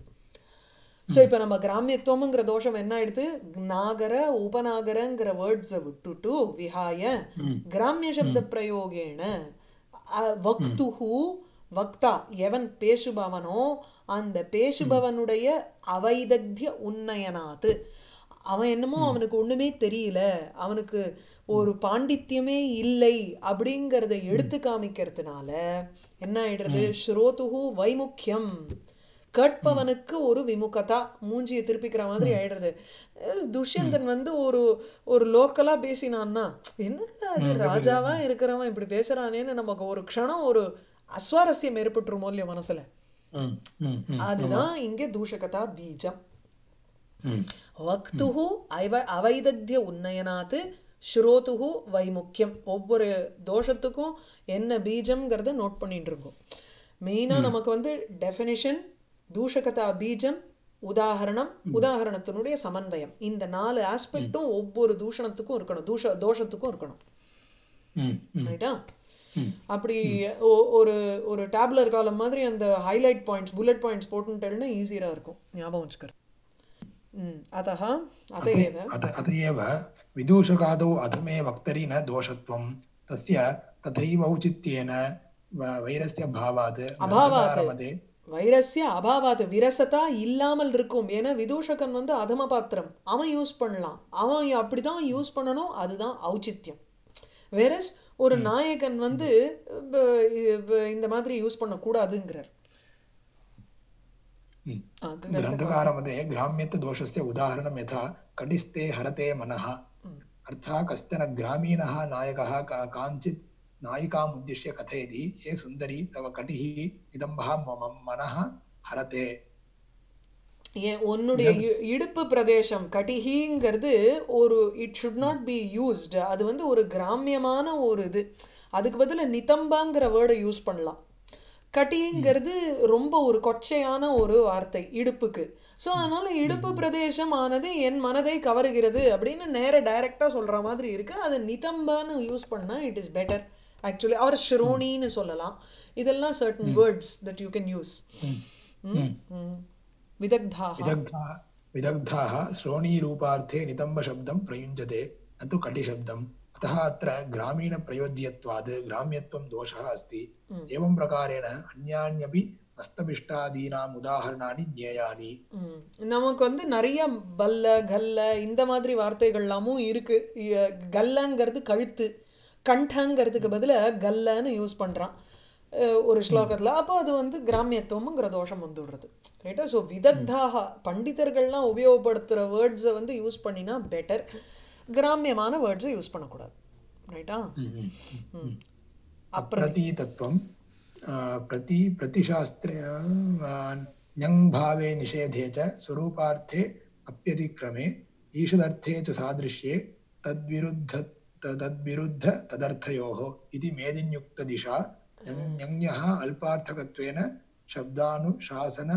ஸோ இப்போ நம்ம கிராமியத்துவம்ங்கிற தோஷம் என்ன ஆயிடுது நாகர உபநாகரங்கிற வேர்ட்ஸை விட்டுட்டு விஹாய கிராமிய சப்த பிரயோகேன அ- வக்துஹு வக்தா எவன் பேசுபவனோ அந்த பேசுபவனுடைய அவைதக்திய உன்னயனாத்து அவன் என்னமோ அவனுக்கு ஒண்ணுமே தெரியல அவனுக்கு ஒரு பாண்டித்யமே இல்லை அப்படிங்கிறத எடுத்து காமிக்கிறதுனால என்ன ஆயிடுறது ஸ்ரோதுஹு வைமுக்கியம் கேட்பவனுக்கு ஒரு விமுகதா மூஞ்சியை திருப்பிக்கிற மாதிரி ஆயிடுறது அஹ் துஷ்யந்தன் வந்து ஒரு ஒரு லோக்கலா பேசினான்னா என்னடா அது ராஜாவா இருக்கிறவன் இப்படி பேசுறானேன்னு நமக்கு ஒரு க்ஷணம் ஒரு அஸ்வாரஸ்யம் ஏற்பட்டுருமோ இல்லையோ மனசுல ம், ம், ம். அதுதான் இங்க தூஷகதா பீஜம் ம். வக்துஹு ஐவ அவைதக்திய உன்னயனாத்து ஸ்ரோதுஹு வைமுக்கியம் ஒவ்வொரு தோஷத்துக்கும் என்ன பீஜம்ங்கிறத நோட் பண்ணிட்டு இருக்கோம் மெயினாக நமக்கு வந்து டெஃபினிஷன் தூஷகதா பீஜம் உதாகரணம் உதாகரணத்தினுடைய சமன்வயம் இந்த நாலு ஆஸ்பெக்டும் ஒவ்வொரு தூஷணத்துக்கும் இருக்கணும் தூஷ தோஷத்துக்கும் இருக்கணும் ம், ம். ரைட்டா அப்படி ஒ- ஒரு ஒரு டேப்லர் காலம் மாதிரி அந்த ஹைலைட் பாயிண்ட்ஸ் புல்லட் பாயிண்ட்ஸ் போட்டுட்டேன்னா ஈஸியாக இருக்கும் ஞாபகம் வச்சுக்கிறது ம் अतः अत एव अत अत एव विदूषकादौ अधमे वक्तरि न दोषत्वं तस्य तथैव औचित्येन व- वैरस्य भावात् अभावात् ग्रन्थकारमते வைரஸ்ய அபாவாத் விரசதா இல்லாமல் இருக்கும் ஏன்னா விதூஷகன் வந்து அதம பாத்திரம் அவன் யூஸ் பண்ணலாம் அவன் அப்படிதான் யூஸ் பண்ணணும் அதுதான் ஔச்சித்யம் வேறஸ் ஒரு நாயகன் வந்து ப- ப- இந்த மாதிரி யூஸ் பண்ணக்கூடாதுங்கிறார் हम्म। ஆ, கிரந்தகார- ग्रन्थकारमते ग्राम्यत्वदोषस्य उदाहरणं यथा कटिस्ते हरते मनः अर्थः कश्चन ग्रामीणः नायकः का- काञ्चित् नायिकाम् उद्दिश्य कथयति हे सुन्दरी तव कटिः नितम्बः मम मनः हरते ஏன் உன்னுடைய இ- இடுப்பு பிரதேசம் கட்டிஹிங்கிறது ஒரு it should not be used அது வந்து ஒரு கிராமியமான ஒரு இது அதுக்கு பதிலா நிதம்பாங்கிற வேர்டை யூஸ் பண்ணலாம் கட்டிங்கிறது ரொம்ப ஒரு கொச்சையான ஒரு வார்த்தை இடுப்புக்கு ஸோ அதனால இடுப்பு பிரதேசம் ஆனது என் மனதை கவருகிறது அப்படின்னு நேர டைரக்டாக சொல்ற மாதிரி இருக்கு அது நிதம்பான்னு யூஸ் பண்ணா இட் இஸ் பெட்டர் ஆக்சுவலி அவர் ஷ்ரோனின்னு சொல்லலாம் இதெல்லாம் certain words that you can use விதக்தாக विदग्धाः विदग्धाः श्रोणीरूपार्थे नितम्बशब्दं प्रयुञ्जते न तु कटिशब्दम् अतः अत्र ग्रामीणप्रयोज्यत्वात् ग्राम्यत्वं दोषः अस्ति एवं प्रकारेण अन्यान्यपि हस्तपिष्टादीनाम् उदाहरणानि ज्ञेयानि ம். நமக்கு வந்து நிறைய பல்ல கல்ல இந்த மாதிரி வார்த்தைகள்லாமும் இருக்கு இ- கல்லங்கிறது கழுத்து கண்டங்கிறதுக்கு பதிலா கல்லன்னு யூஸ் பண்றான் அஹ் ஒரு ஸ்லோகத்துல அப்போ அது வந்து கிராமியத்துவம்ங்கிற தோஷம் வந்து விடுறது ரைட்டா ஸோ விதக்தாக பண்டிதர்கள்லாம் உபயோகப்படுத்துகிற வேர்ட்ஸை வந்து யூஸ் பண்ணினா பெட்டர் கிராமியமான வேர்ட்ஸை யூஸ் பண்ணக்கூடாது ரைட்டா ம். அப்புறம் अप्रतीतत्वं अ, प्रति प्रतिशास्त्रे अ, ञङ्भावे निषेधे च स्वरूपार्थे अप्यतिक्रमे ईषदर्थे च सादृश्ये तद्विरुद्ध त- तद्विरुद्ध तदर्थयोः इति मेदिन्युक्तदिशा ञ- ञञः अल्पार्थकत्वेन शब्दानुशासन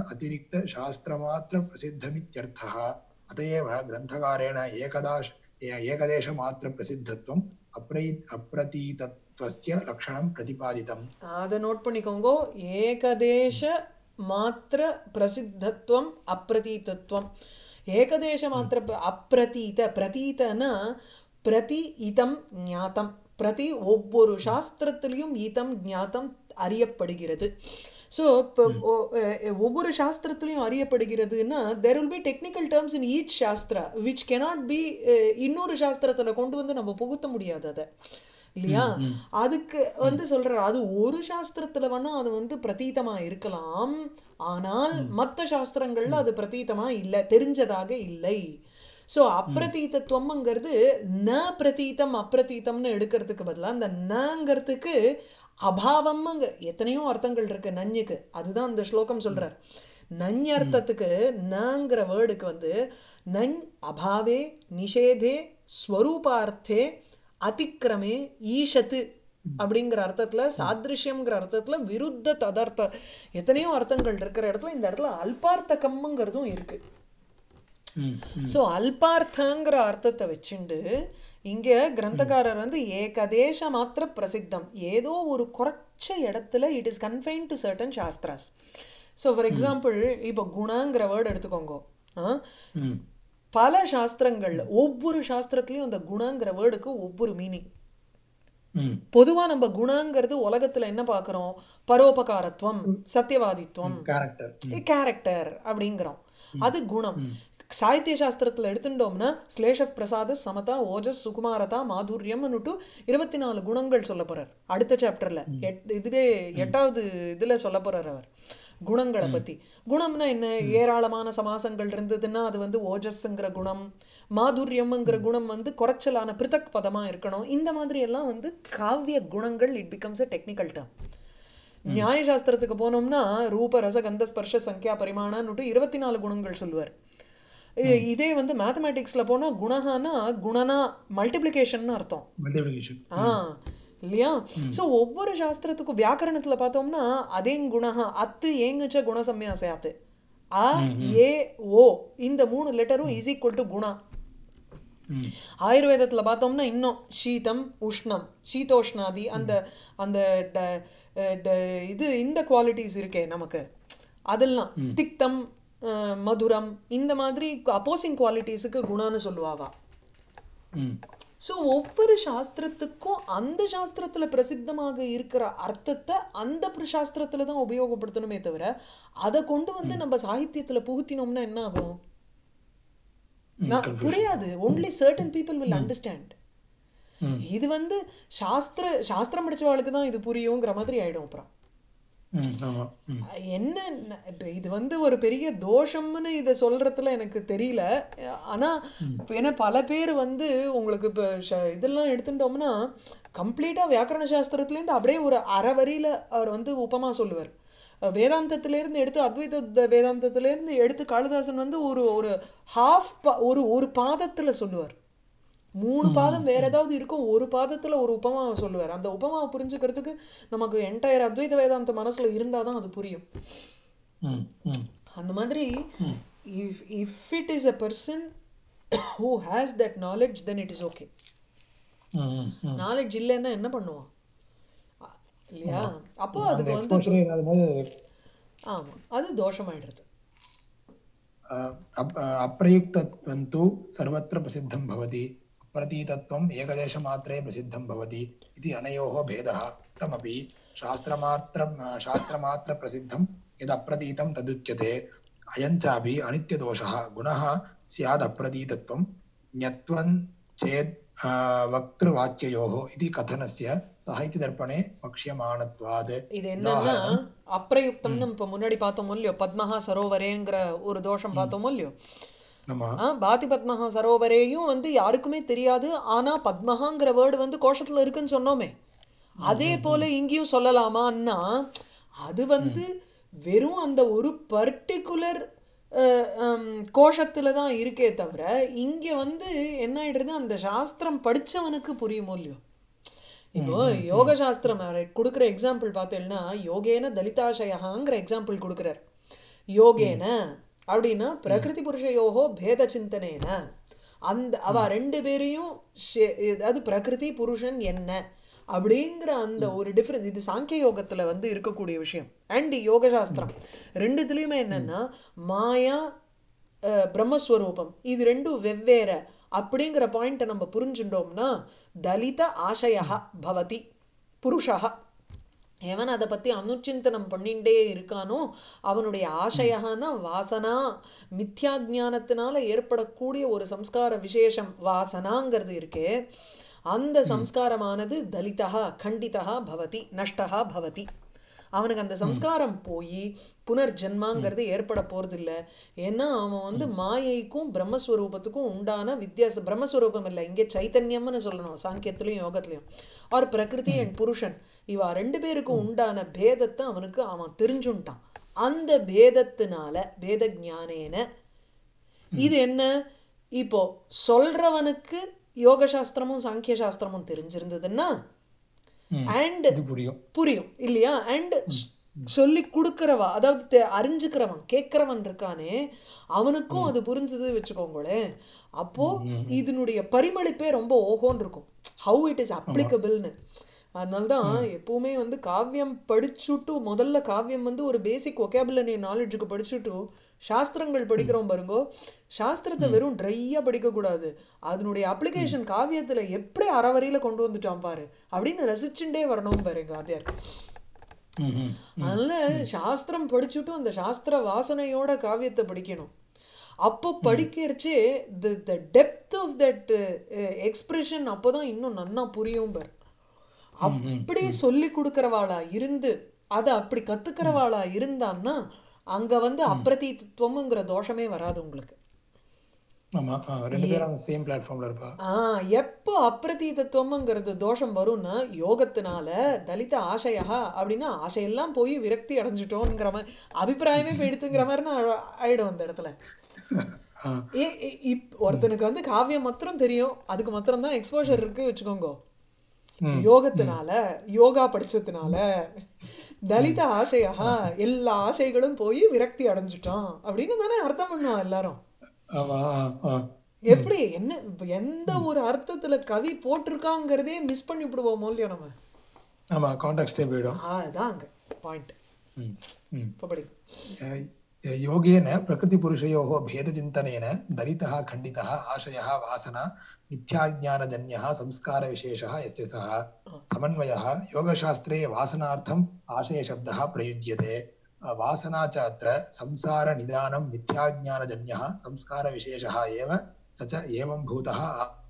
अतिरिक्तशास्त्रमात्रप्रसिद्धमित्यर्थः अत एव ग्रन्थकारेण एकदाश ए- एकदेशमात्रप्रसिद्धत्वम् अप्रै अप्रतीतत्वस्य लक्षणं प्रतिपादितम् அதை நோட் பண்ணிக்கோங்க ஏகதேச மாத்திர பிரசித்தத்துவம் அப்பிரதீதத்துவம் ஏகதேச மாத்திர ப- அப்பிரதீத பிரதீதனா பிரதி இதம் ஞாத்தம் பிரதி ஒவ்வொரு சாஸ்திரத்திலையும் இதம் ஞாத்தம் அறியப்படுகிறது ஸோ இப்போ ஒவ்வொரு சாஸ்திரத்திலையும் அறியப்படுகிறதுன்னா there will be technical terms in each shastra which cannot be இன்னொரு சாஸ்திரத்தில் கொண்டு வந்து நம்ம புகுத்த முடியாது அதை இல்லையா அதுக்கு வந்து சொல்றாரு அது ஒரு சாஸ்திரத்துல வேணா அது வந்து பிரதீதமா இருக்கலாம் ஆனால் மற்ற சாஸ்திரங்கள்ல அது பிரதீதமா இல்லை தெரிஞ்சதாக இல்லை ஸோ அப்பிரதீதத்துவம்ங்கிறது ந பிரதீதம் அப்பிரதீதம்னு எடுக்கிறதுக்கு பதிலா அந்த நங்கிறதுக்கு அபாவம்ங்கிற எத்தனையோ அர்த்தங்கள் இருக்கு நஞ்சுக்கு அதுதான் அந்த ஸ்லோகம் சொல்றார் நஞ் அர்த்தத்துக்கு நங்கிற வேர்டுக்கு வந்து நஞ் அபாவே நிஷேதே ஸ்வரூபார்த்தே அதிக்கிரமே ஈஷத்து அப்படிங்கிற அர்த்தத்துல சாதிருஷ்யம்ங்கிற அர்த்தத்துல விருத்த ததர்த்த எத்தனையோ அர்த்தங்கள் இருக்கிற இடத்துல இந்த இடத்துல அல்பார்த்தகம்ங்கிறதும் இருக்கு ஸோ அல்பார்த்தங்கிற அர்த்தத்தை வச்சுண்டு இங்க கிரந்தகாரர் வந்து ஏகதேச மாத்திர பிரசித்தம் ஏதோ ஒரு குறைச்ச இடத்துல it is confine to certain shastras so for example இப்போ குணங்கிற வேர்டு எடுத்துக்கோங்க ஆ? ம் பல சாஸ்திரங்கள்ல ஒவ்வொரு சாஸ்திரத்துலயும் அந்த குணங்கிற வேர்டுக்கு ஒவ்வொரு மீனிங் ம் பொதுவா நம்ம குணங்கிறது உலகத்துல என்ன பார்க்கறோம் பரோபகாரத்துவம் சத்தியவாதித்துவம் கேரக்டர் கேரக்டர் அப்படிங்கிறோம் அது குணம் சாகித்ய சாஸ்திரத்துல எடுத்துட்டோம்னா ஸ்லேஷப் பிரசாத சமதா ஓஜஸ் சுகுமாரதா மாதுரியம்னுட்டு இருபத்தி நாலு குணங்கள் சொல்ல போறார் அடுத்த சாப்டர்ல எட் இதுவே எட்டாவது இதுல சொல்ல போறார் அவர் குணங்களை பத்தி குணம்னா என்ன ஏராளமான சமாசங்கள் இருந்ததுன்னா அது வந்து ஓஜஸ்ங்கிற குணம் மாதுரியம்ங்கிற குணம் வந்து குறைச்சலான பிருத்தக் பதமா இருக்கணும் இந்த மாதிரி எல்லாம் வந்து காவிய குணங்கள் it becomes a technical term நியாயசாஸ்திரத்துக்கு போனோம்னா ரூப ரச கந்த ஸ்பர்ஷ சங்கியா பரிமாணன்னுட்டு இருபத்தி நாலு குணங்கள் சொல்லுவார் இ- இதே வந்து மேத்தமேட்டிக்ஸ்ல போனா குணஹானா குணனா மல்டிப்ளிகேஷன் அர்த்தம் மல்டிபிளிகேஷன் ஆ இல்லையா சோ ஒவ்வொரு சாஸ்திரத்துக்கும் வியாக்கரணத்துல பார்த்தோம்னா அதே குணஹா அத்து ஏங்குச்ச குணசம்யாசயாத்து அ ஏ ஓ இந்த மூணு லெட்டரும் இஸ் ஈக்குவல் டு குணா ம் ஆயுர்வேதத்துல பார்த்தோம்னா இன்னும் சீதம் உஷ்ணம் சீதோஷ்ணாதி அந்த அந்த ட- ட- இது இந்த குவாலிட்டிஸ் இருக்கே நமக்கு அதெல்லாம் திக்தம் அஹ், மதுரம் இந்த மாதிரி அப்போசிங் குவாலிட்டிஸுக்கு குணான்னு சொல்லுவாவா ம் ஸோ ஒவ்வொரு சாஸ்திரத்துக்கும் அந்த சாஸ்திரத்துல பிரசித்தமாக இருக்கிற அர்த்தத்தை அந்த பிர- சாஸ்திரத்துல தான் உபயோகப்படுத்தணுமே தவிர அதை கொண்டு வந்து நம்ம சாகித்யத்துல புகுத்தினோம்னா என்ன ஆகும் ம், நான் confusion. புரியாது only certain people will understand hmm, இது வந்து சாஸ்திர சாஸ்திரம் படிச்சவாளுக்கு தான் இது புரியுங்கிற மாதிரி ஆயிடும் அப்புறம் ம், ஆமா ம், என்ன ந- இப்ப இது வந்து ஒரு பெரிய தோஷம்னு இதை சொல்றதுல எனக்கு தெரியல ஆனா இப்ப ஏன்னா பல பேர் வந்து உங்களுக்கு இப்போ இதெல்லாம் எடுத்துட்டோம்னா கம்ப்ளீட்டா வியாக்கரண சாஸ்திரத்துலேருந்து அப்படியே ஒரு அரை வரியில அவர் வந்து உபமா சொல்லுவார் வேதாந்தத்திலேருந்து எடுத்து அத்வைத த- வேதாந்தத்திலேருந்து எடுத்து காளிதாசன் வந்து ஒரு ஒரு ஹாஃப் ஒரு ஒரு பாதத்துல சொல்லுவார் மூணு பாதம் வேற ஏதாவது இருக்கும் ஒரு பாதத்துல ஒரு உபமாவை சொல்லுவார் அந்த உபமாவை புரிஞ்சுக்கிறதுக்கு நமக்கு என்டையர் அத்வைத வேதாந்த மனசுல இருந்தாதான் அது புரியும் ம், ம், அந்த மாதிரி if if it is a person who has that knowledge then it is okay hmm, hmm, ம். நாலேஜ் இல்லைன்னா என்ன பண்ணுவான் அ- இல்லையா அப்போ அந்த அதுக்கு வந்து எக்ஸ்போஷரே இல்லாத போது ஆமா அது தோஷமாயிடுறது अप् अप्रयुक्तत्वं तु सर्वत्र प्रसिद्धं भवति अप्रतीतत्वम् एकदेशमात्रे प्रसिद्धं भवति इति अनयोः भेदः उक्तमपि शास्त्रमात्रं शास्त्रमात्रप्रसिद्धं यदप्रतीतं तदुच्यते अयं चापि अनित्यदोषः गुणः स्यादप्रतीतत्वं ज्ञत्वं चेत् आ, वक्तृवाक्ययोः इति कथनस्य साहित्यदर्पणे वक्ष्यमाणत्वात् இது என்னன்னா उदाहरणं அப்பிரயுக்தம்னு இப்போ முன்னாடி பார்த்தோமோ இல்லையோ பத்மஹா சரோவரேங்கிற ஒரு தோஷம் பார்த்தோமோ இல்லையோ नाम ஆ பாதி பத்மஹா சரோவரேயும் வந்து யாருக்குமே தெரியாது ஆனா பத்மஹாங்கிற வேர்டு வந்து கோஷத்துல இருக்குன்னு சொன்னோமே அதே போல இங்கேயும் சொல்லலாமான்னா அது வந்து வெறும் அந்த ஒரு பர்டிகுலர் கோஷத்துல தான் இருக்கே தவிர இங்க வந்து என்ன ஆயிடுறது அந்த சாஸ்திரம் படிச்சவனுக்கு புரியுமோ இல்லையோ இப்போ யோக சாஸ்திரம் கொடுக்குற எக்ஸாம்பிள் பார்த்தேன்னா யோகேன தலிதாசயகாங்கிற எக்ஸாம்பிள் கொடுக்குறார் யோகேன அப்படின்னா பிரகிருதி புருஷயோகோ பேத சிந்தனேன அந்த அவ ரெண்டு பேரையும் ஷே- அதாவது பிரகிருதி புருஷன் என்ன அப்படிங்கிற அந்த ஒரு டிஃபரன்ஸ் இது சாங்கிய யோகத்துல வந்து இருக்கக்கூடிய விஷயம் அண்ட் யோக சாஸ்திரம் ரெண்டுத்துலயுமே என்னன்னா மாயா அஹ், பிரம்மஸ்வரூபம் இது ரெண்டும் வெவ்வேற அப்படிங்கிற பாயிண்ட்டை நம்ம புரிஞ்சுட்டோம்னா தலித ஆசயா பவதி புருஷா எவன் அதை பற்றி அனுச்சிந்தனம் பண்ணிகிட்டே இருக்கானோ அவனுடைய ஆசையான வாசனா மித்யா ஞானத்தினால ஏற்படக்கூடிய ஒரு சம்ஸ்கார விசேஷம் வாசனாங்கிறது இருக்கே அந்த சம்ஸ்காரமானது தலிதா கண்டிதா பவதி நஷ்டா பவதி அவனுக்கு அந்த சம்ஸ்காரம் போய் புனர்ஜென்மாங்கிறது ஏற்பட போறதில்ல ஏன்னா அவன் வந்து மாயைக்கும் பிரம்மஸ்வரூபத்துக்கும் உண்டான வித்தியாசம் பிரம்மஸ்வரூபம் இல்லை இங்கே சைத்தன்யம்னு சொல்லணும் சாங்கியத்திலையும் யோகத்திலையும் ஆர் பிரகிருதி அண்ட் புருஷன் இவா ரெண்டு பேருக்கும் உண்டான பேதத்தை அவனுக்கு அவன் தெரிஞ்சுட்டான் அந்த பேதத்தினால பேத ஞானேன இது என்ன இப்போ சொல்றவனுக்கு யோக சாஸ்திரமும் சாங்கிய சாஸ்திரமும் தெரிஞ்சிருந்ததுன்னா ம், அண்ட் இது புரியும் புரியும் இல்லையா அண்ட் சொல்லி கொடுக்கறவா அதாவது தெ- அறிஞ்சுக்கிறவன் கேட்கறவன் இருக்கானே அவனுக்கும் அது புரிஞ்சுது வச்சுக்கோங்களேன் அப்போ இதனுடைய பரிமளிப்பே ரொம்ப ஓஹோன்னு இருக்கும் ஹவு இட் இஸ் அப்ளிகபிள்னு அதனால்தான் எப்பவுமே வந்து காவியம் படிச்சுட்டு முதல்ல காவியம் வந்து ஒரு பேசிக் ஒகேபுலரி நாலேஜுக்கு படிச்சுட்டு சாஸ்திரங்கள் படிக்கிறோம் பாருங்கோ சாஸ்திரத்தை வெறும் ட்ரையாக படிக்கக்கூடாது அதனுடைய அப்ளிகேஷன் காவியத்துல எப்படி அறவரையில கொண்டு வந்துட்டான் பாரு அப்படின்னு ரசிச்சுட்டே வரணும் பாருங்க வாத்தியார் ம், ம், அதனால சாஸ்திரம் படிச்சுட்டும் அந்த சாஸ்திர வாசனையோட காவியத்தை படிக்கணும் அப்போ படிக்கிறச்சே the the depth of that expression அப்போதான் இன்னும் நன்னா புரியும் பார் அப்படியே சொல்லி கொடுக்கறவாளா இருந்து அதை அப்படி கத்துக்கிறவாளா இருந்தான்னா அங்க வந்து அப்பிரதீத்துவம்ங்கிற தோஷமே வராது உங்களுக்கு ஆமா ஆ, ரெண்டு பேரும் சேம் பிளாட்ஃபார்ம்ல இருப்பா ஆ எப்போ அப்பிரதீதத்துவம்ங்கிறது தோஷம் வரும்னா யோகத்தினால தலித ஆசையா அப்படின்னா ஆசையெல்லாம் போய் விரக்தி அடைஞ்சிட்டோங்கிற மாதிரி அபிப்பிராயமே போயிடுத்துங்கிற மாதிரி நான் ஆயிடும் அந்த இடத்துல ஆ, ஏ ஏ, இப் ஒருத்தனுக்கு வந்து காவியம் மாத்திரம் தெரியும் அதுக்கு மாத்திரம் தான் எக்ஸ்போஷர் இருக்கு வச்சுக்கோங்க ம், யோகத்தினால யோகா படிச்சதுனால தலித ஆசையா எல்லா ஆசைகளும் போய் விரக்தி அடைஞ்சிட்டான் அப்படின்னு தானே அர்த்தம் பண்ணுவான் எல்லாரும் ஆமா ஆ, ஆ. எப்படி என்ன இப்ப எந்த ஒரு அர்த்தத்துல கவி போட்டிருக்காங்கிறதே மிஸ் பண்ணி விடுவோமோ இல்லையோ நம்ம ஆமா கான்டாக்டே போயிடும் அதுதான் அங்க பாயிண்ட் ம், ம். இப்போ படி அஹ் योगेन प्रकृतिपुरुषयोः भेदचिन्तनेन दलितः खण्डितः आशयः वासना मिथ्याज्ञानजन्यः संस्कारविशेषः यस्य सः समन्वयः योगशास्त्रे वासनार्थम् आशयशब्दः प्रयुज्यते वासना च अत्र संसारनिदानं मिथ्याज्ञानजन्यः संस्कारविशेषः एव स च एवं भूतः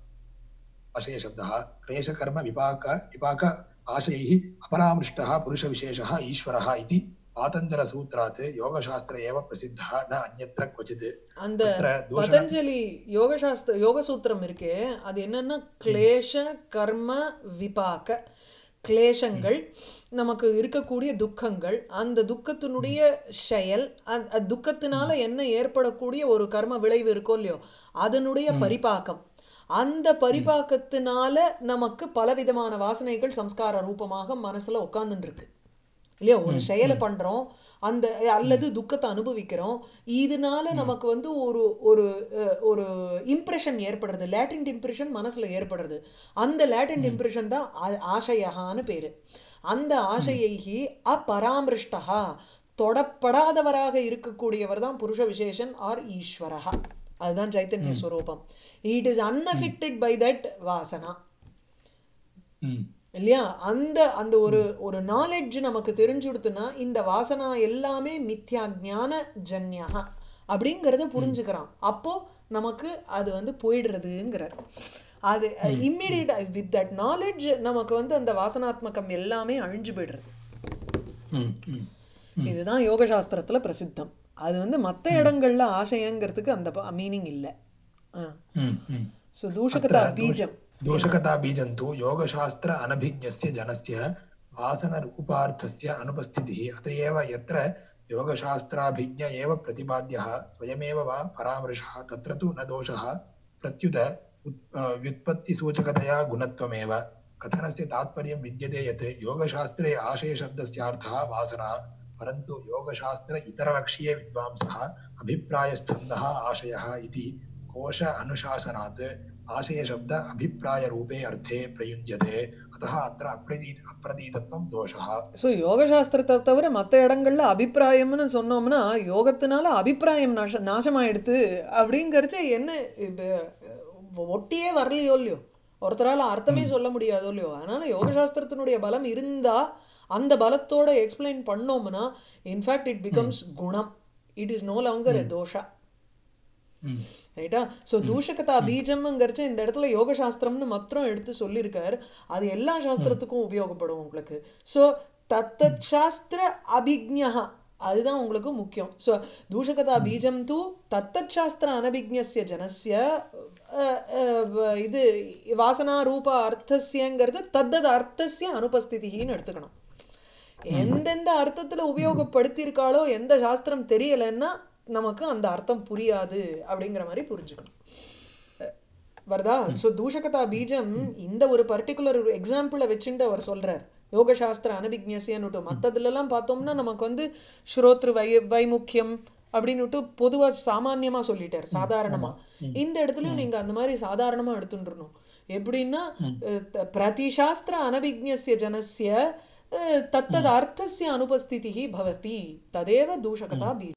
आशयशब्दः क्लेशकर्म विपाक विपाक आशयैः अपरामृष्टः पुरुषविशेषः ईश्वरः इति पातञ्जलसूत्रात् योगशास्त्र एव प्रसिद्धः न अन्यत्र क्वचित् அந்த तत्र दोषण பதஞ்சலி யோகசாஸ்திர யோக சூத்திரம் இருக்கே அது என்னன்னா கிளேஷ கர்ம விபாக கிளேஷங்கள் நமக்கு இருக்கக்கூடிய துக்கங்கள் அந்த துக்கத்தினுடைய செயல் அந்த அந்த துக்கத்தினால என்ன ஏற்படக்கூடிய ஒரு கர்ம விளைவு இருக்கோ இல்லையோ அதனுடைய பரிபாக்கம் அந்த பரிபாக்கத்தினால நமக்கு பலவிதமான வாசனைகள் சம்ஸ்கார ரூபமாக மனசுல உட்கார்ந்துட்டு இருக்கு இல்லையா ஒரு செயலை பண்றோம் அந்த அல்லது துக்கத்தை அனுபவிக்கிறோம் இதனால நமக்கு வந்து ஒரு ஒரு அஹ், ஒரு இம்ப்ரெஷன் ஏற்படுறது லேட்டன்ட் இம்ப்ரெஷன் மனசுல ஏற்படுறது அந்த லேட்டன்ட் இம்ப்ரெஷன் தான் ஆ- ஆசையகான்னு பேரு அந்த ஆசையைகி அபராமிருஷ்டா தொடப்படாதவராக இருக்கக்கூடியவர் தான் புருஷ விசேஷன் ஆர் ஈஸ்வரஹா அதுதான் சைத்தன்ய ஸ்வரூபம் it is unaffected by that வாசனா ம், இல்லையா அந்த அந்த ஒரு ஒரு நாலெட்ஜ் நமக்கு தெரிஞ்சுடுத்துனா இந்த வாசனா எல்லாமே மித்யா ஞான ஜன்யா அப்படிங்கிறத புரிஞ்சுக்கிறான் அப்போ நமக்கு அது வந்து போயிடுறதுங்கிறார் அது இம்மிடியட் வித் தட் நாலெட்ஜ் நமக்கு வந்து அந்த வாசனாத்மகம் எல்லாமே அழிஞ்சு போயிடுறது ம், ம். இதுதான் யோக சாஸ்திரத்துல பிரசித்தம் அது வந்து மற்ற இடங்கள்ல ஆசையங்கிறதுக்கு அந்த மீனிங் இல்லை ம், ம். ஸோ தூஷகதா பீஜம் दोषकताबीजं तु योगशास्त्र अनभिज्ञस्य जनस्य वासनरूपार्थस्य अनुपस्थितिः अत एव यत्र योगशास्त्राभिज्ञ एव प्रतिपाद्यः स्वयमेव वा परामर्शः तत्र तु न दोषः प्रत्युत उत्- अ, व्युत्पत्तिसूचकतया गुणत्वमेव कथनस्य तात्पर्यं विद्यते यत् योगशास्त्रे आशयशब्दस्यार्थः वासना परन्तु योगशास्त्र इतरलक्ष्ये विद्वांसः अभिप्रायश्छन्दः आशयः इति कोश अनुशासनात् आशयशब्द अभिप्रायरूपे अर्थे प्रयुज्यते अतः अत्र अप्रती अप्रतीतत्वं दोषः ஸோ யோக சாஸ்திரத்தை தவிர மற்ற இடங்கள்ல அபிப்பிராயம்னு சொன்னோம்னா யோகத்தினால அபிப்பிராயம் நாச நாசமாயிடுது அப்படிங்கிறச்சு என்ன இப்ப ஒட்டியே வரலையோ இல்லையோ ஒருத்தரால அர்த்தமே சொல்ல முடியாதோ இல்லையோ அதனால யோக சாஸ்திரத்தினுடைய பலம் இருந்தா அந்த பலத்தோட எக்ஸ்பிளைன் பண்ணோம்னா இன்ஃபேக்ட் இட் பிகம்ஸ் குணம் it is no longer a தோஷா ம், ரைட்டா ஸோ தூஷகதா பீஜம்ங்கிறச்சு இந்த இடத்துல யோக சாஸ்திரம்னு மாத்திரம் எடுத்து சொல்லியிருக்கார் அது எல்லா சாஸ்திரத்துக்கும் உபயோகப்படும் உங்களுக்கு ஸோ தத்தத் சாஸ்திர அபிஜ்ஞா அதுதான் உங்களுக்கு முக்கியம் ஸோ தூஷகதா பீஜம் தூ தத்தத் சாஸ்திர அனபிஜ்ஞஸ்ய ஜனஸ்ய அஹ், அஹ், இது வாசனா ரூப அர்த்தஸ்யங்கிறது தத்தத் அர்த்தஸ்ய அனுபஸ்திதின்னு எடுத்துக்கணும் எந்தெந்த அர்த்தத்துல உபயோகப்படுத்தியிருக்காளோ எந்த சாஸ்திரம் தெரியலைன்னா நமக்கு அந்த அர்த்தம் புரியாது அப்படிங்கிற மாதிரி புரிஞ்சுக்கணும் வருதா ஸோ தூஷகதா பீஜம் இந்த ஒரு பர்டிகுலர் எக்ஸாம்பிளை வச்சுட்டு அவர் சொல்றார் யோக சாஸ்திர அனபிக்ஞசியன்னுட்டு மற்றதுலலாம் பார்த்தோம்னா நமக்கு வந்து ஸ்ரோத்ரு வை வைமுக்கியம் அப்படின்னுட்டு பொதுவாக சாமான்யமா சொல்லிட்டார் சாதாரணமா இந்த இடத்துலயும் நீங்க அந்த மாதிரி சாதாரணமா எடுத்துட்டுருணும் எப்படின்னா அஹ், த- பிரதிசாஸ்திர அனபிக்ஞஸ்ய ஜனஸ்ய அஹ், தத்தத் அர்த்தஸ்ய அனுபஸ்திதிः भवति तदेव दूषकता बीज